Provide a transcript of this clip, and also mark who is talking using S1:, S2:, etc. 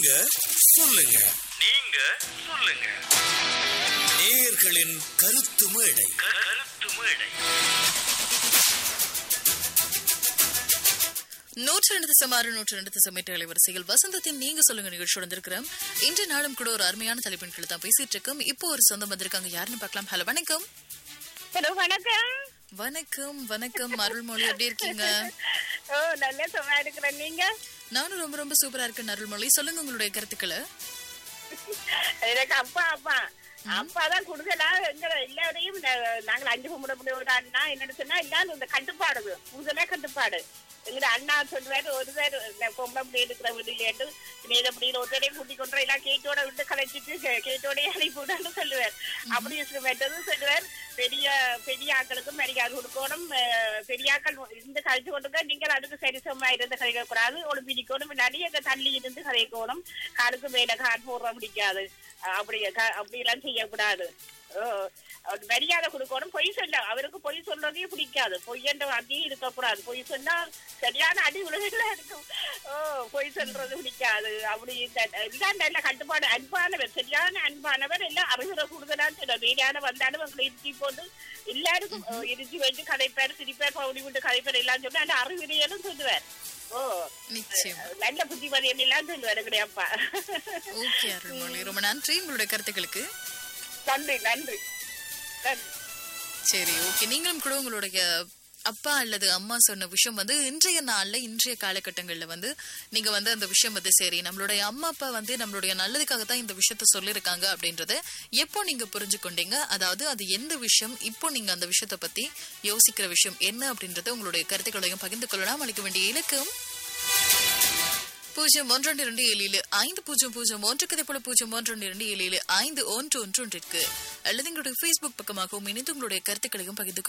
S1: நீங்க சொல்லுங்க
S2: நீங்க சொல்லுங்க
S1: நேயர்களின் கருத்து மேடை
S2: க- கருத்து மேடை
S3: நூற்றி ரெண்டு சுமாறு நூற்றி ரெண்டு சமேட்டு அலைவரிசையில் வசந்தத்தின் நீங்க சொல்லுங்க நிகழ்ச்சி வந்திருக்கிறோம் இன்று நாளும் கூட ஒரு அருமையான தலைப்பின் கீழ் தான் பேசிட்டு இருக்கோம் இப்போ ஒரு சொந்தம் வந்திருக்காங்க யாருன்னு பார்க்கலாம் ஹலோ வணக்கம்
S4: ஹலோ வணக்கம்
S3: வணக்கம் வணக்கம் அருள்மொழி எப்படி இருக்கீங்க
S4: ஓ நல்ல சும்மா இருக்கிறேன் நீங்க
S3: நானும் ரொம்ப ரொம்ப சூப்பரா இருக்கேன் அருள்மொழி சொல்லுங்க உங்களுடைய கருத்துக்களை
S4: எனக்கு அப்பா அப்பா அப்பா தான் குடுக்கலா எங்க எல்லாரையும் நா- நாங்கள் அஞ்சு கும்பிட முடியும் அண்ணா என்னன்னு சொன்னா எல்லாரும் இந்த கட்டுப்பாடு கூடுதலா கட்டுப்பாடு எங்க அண்ணா சொல்லுவாரு ஒரு பேர் பொம்பளை அப்படி இருக்கிற வீடுலேட்டு நீங்க அப்படி ஒருத்தரையே கூட்டி கொண்டு எல்லாம் கேட்டோட விட்டு கலைச்சிட்டு கே- கேட்டோடய அனுப்பி விடான்னு சொல்லுவார் அப்படி வெட்டதும் சொல்லுவார் பெரிய பெரிய ஆக்களுக்கும் மரியாதை கொடுக்கணும் அஹ், பெரிய ஆக்கள் இருந்து கழிச்சு கொண்டுங்க நீங்கள் அதுக்கு சரி சமமா இருந்து கதைக்க கூடாது ஒரு பிடிக்கணும் முன்னாடி எங்க தள்ளி இருந்து கதைக்கணும் காலுக்கு மேல கால் போடுற பிடிக்காது அஹ், அப்படி க- அப்படி எல்லாம் செய்யக்கூடாது ஓ, அவருக்கு மரியாதை கொடுக்கணும் பொய் சொல்ல அவருக்கு பொய் சொல்றதே பிடிக்காது பொய்யன்ற வார்த்தையே இருக்கக்கூடாது பொய் சொன்னா சரியான அடி விழுகல இருக்கும் ஓ பொய் சொல்றது பிடிக்காது அப்படி இந்த- எல்லாம் நல்ல கட்டுப்பாடு அன்பானவர் சரியான அன்பானவர் எல்லாம் அறிவுரை கூடுதலான்னு சொல்ல வீடான வந்தாலும் அவங்களை இருத்தி போட்டு எல்லாருக்கும் அஹ், இருத்தி வச்சு கதைப்பார் சிரிப்பார் பவுடி விட்டு கதைப்பார் எல்லாம் சொல்லி அந்த அறிவுரையெல்லாம் சொல்லுவார் ஓ
S3: நிச்சயம்
S4: நல்ல புத்திமதியம் எல்லாம் சொல்லுவார் எங்களுடைய அப்பா
S3: ஓகே அருள்மொழி ரொம்ப நன்றி உங்களுடைய கருத்துக்களுக்கு
S4: நன்றி நன்றி நன்றி
S3: சரி ஓகே நீங்களும் கூட உங்களுடைய அப்பா அல்லது அம்மா சொன்ன விஷயம் வந்து இன்றைய நாள்ல இன்றைய காலகட்டங்கள்ல வந்து நீங்க வந்து அந்த விஷயம் வந்து சரி நம்மளுடைய அம்மா அப்பா வந்து நம்மளுடைய நல்லதுக்காக தான் இந்த விஷயத்த சொல்லியிருக்காங்க அப்படின்றத எப்போ நீங்க புரிஞ்சு கொண்டீங்க அதாவது அது எந்த விஷயம் இப்போ நீங்க அந்த விஷயத்த பத்தி யோசிக்கிற விஷயம் என்ன அப்படின்றத உங்களுடைய கருத்துக்களையும் பகிர்ந்து கொள்ளலாம் அளிக்க வேண்டிய இலக்கம் பூஜ்ஜியம் ஒன்றொன்று இரண்டு ஏழில் ஐந்து பூஜ்ஜியம் பூஜ்ஜியம் ஒன்றுக்கு போல பூஜ்ஜியம் ஒன்றொன்று இரண்டு ஏழில் ஐந்து ஒன்று ஒன்று ஒன்றிற்கு அல்லது எங்களுடைய ஃபேஸ்புக் பக்கமாகவும் இணைந்து உங்களுடைய கருத்துக்களையும் பகிர்ந்து